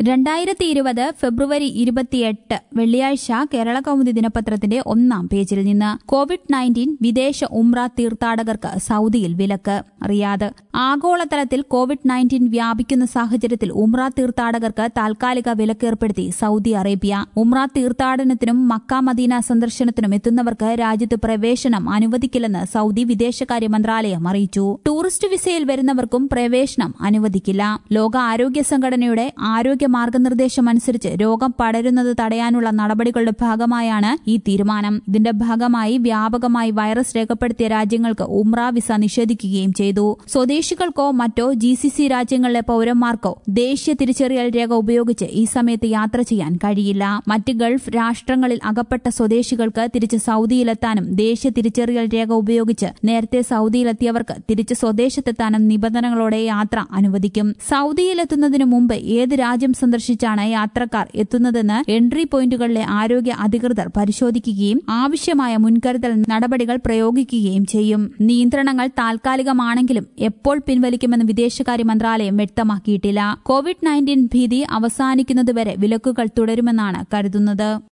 രണ്ടായിരത്തി ഇരുപത് ഫെബ്രുവരി ഇരുപത്തിയെട്ട് വെള്ളിയാഴ്ച കേരള കൗമുദി ദിനപത്രത്തിന്റെ ഒന്നാം പേജിൽ നിന്ന് കോവിഡ് നയൻറ്റീൻ വിദേശ ഉംറ തീർത്ഥാടകർക്ക് സൌദിയിൽ വിലക്ക് റിയാദ് ആഗോളതലത്തിൽ കോവിഡ് നയൻറ്റീൻ വ്യാപിക്കുന്ന സാഹചര്യത്തിൽ ഉംറ തീർത്ഥാടകർക്ക് താൽക്കാലിക വിലക്കേർപ്പെടുത്തി സൌദി അറേബ്യ ഉംറ തീർത്ഥാടനത്തിനും മക്ക മദീന സന്ദർശനത്തിനും എത്തുന്നവർക്ക് രാജ്യത്ത് പ്രവേശനം അനുവദിക്കില്ലെന്ന് സൌദി വിദേശകാര്യ മന്ത്രാലയം അറിയിച്ചു ടൂറിസ്റ്റ് വിസയിൽ വരുന്നവർക്കും പ്രവേശനം അനുവദിക്കില്ല ലോക ആരോഗ്യ സംഘടനയുടെ ആരോഗ്യ മാർഗനിർദ്ദേശം അനുസരിച്ച് രോഗം പടരുന്നത് തടയാനുള്ള നടപടികളുടെ ഭാഗമായാണ് ഈ തീരുമാനം ഇതിന്റെ ഭാഗമായി വ്യാപകമായി വൈറസ് രേഖപ്പെടുത്തിയ രാജ്യങ്ങൾക്ക് ഉംറ വിസ നിഷേധിക്കുകയും ചെയ്തു സ്വദേശികൾക്കോ മറ്റോ ജി സി സി രാജ്യങ്ങളിലെ പൌരന്മാർക്കോ ദേശീയ തിരിച്ചറിയൽ രേഖ ഉപയോഗിച്ച് ഈ സമയത്ത് യാത്ര ചെയ്യാൻ കഴിയില്ല മറ്റ് ഗൾഫ് രാഷ്ട്രങ്ങളിൽ അകപ്പെട്ട സ്വദേശികൾക്ക് തിരിച്ച് സൌദിയിലെത്താനും ദേശീയ തിരിച്ചറിയൽ രേഖ ഉപയോഗിച്ച് നേരത്തെ സൌദിയിലെത്തിയവർക്ക് തിരിച്ച് സ്വദേശത്തെത്താനും നിബന്ധനകളോടെ യാത്ര അനുവദിക്കും സൌദിയിലെത്തുന്നതിനു മുമ്പ് ഏത് രാജ്യം സന്ദർശിച്ചാണ് യാത്രക്കാർ എത്തുന്നതെന്ന് എൻട്രി പോയിന്റുകളിലെ ആരോഗ്യ അധികൃതർ പരിശോധിക്കുകയും ആവശ്യമായ മുൻകരുതൽ നടപടികൾ പ്രയോഗിക്കുകയും ചെയ്യും നിയന്ത്രണങ്ങൾ താൽക്കാലികമാണെങ്കിലും എപ്പോൾ പിൻവലിക്കുമെന്ന് വിദേശകാര്യ മന്ത്രാലയം വ്യക്തമാക്കിയിട്ടില്ല കോവിഡ് നയൻറ്റീൻ ഭീതി അവസാനിക്കുന്നതുവരെ വിലക്കുകൾ തുടരുമെന്നാണ് കരുതുന്നത്